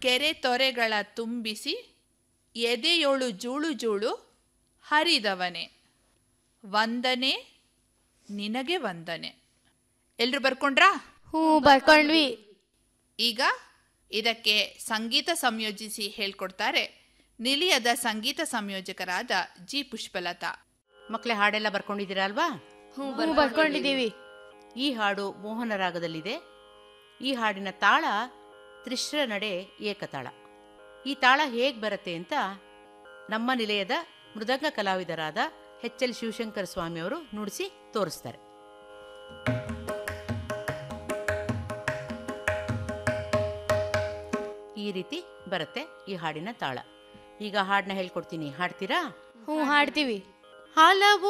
ಕೆರೆ ತೊರೆಗಳ ತುಂಬಿಸಿ ಎದೆಯೊಳು ಜೂಳು ಜೂಳು ಹರಿದವನೇ ವಂದನೆ ನಿನಗೆ ವಂದನೆ ಎಲ್ರು ಬರ್ಕೊಂಡ್ರಾ ಹ್ಞೂ ಬರ್ಕೊಂಡ್ವಿ ಈಗ ಇದಕ್ಕೆ ಸಂಗೀತ ಸಂಯೋಜಿಸಿ ಹೇಳ್ಕೊಡ್ತಾರೆ ನಿಲಿಯದ ಸಂಗೀತ ಸಂಯೋಜಕರಾದ ಜಿ ಪುಷ್ಪಲತಾ ಮಕ್ಕಳೇ ಹಾಡೆಲ್ಲ ಬರ್ಕೊಂಡಿದ್ದೀರಾ ಅಲ್ವಾ ಹ್ಞೂ ಬರ್ಕೊಂಡಿದ್ದೀವಿ ಈ ಹಾಡು ಮೋಹನ ರಾಗದಲ್ಲಿದೆ ಈ ಹಾಡಿನ ತಾಳ ತ್ರಿಶ್ರ ನಡೆ ಏಕತಾಳ ಈ ತಾಳ ಹೇಗೆ ಬರುತ್ತೆ ಅಂತ ನಮ್ಮ ನಿಲಯದ ಮೃದಂಗ ಕಲಾವಿದರಾದ ಎಚ್ ಎಲ್ ಶಿವಶಂಕರ ಸ್ವಾಮಿಯವರು ನುಡಿಸಿ ತೋರಿಸ್ತಾರೆ ಈ ರೀತಿ ಬರುತ್ತೆ ಈ ಹಾಡಿನ ತಾಳ ಈಗ ಹಾಡನ್ನ ಹೇಳ್ಕೊಡ್ತೀನಿ ಹಾಡ್ತೀರಾ ಹ್ಞೂ ಹಾಡ್ತೀವಿ ಹಲವು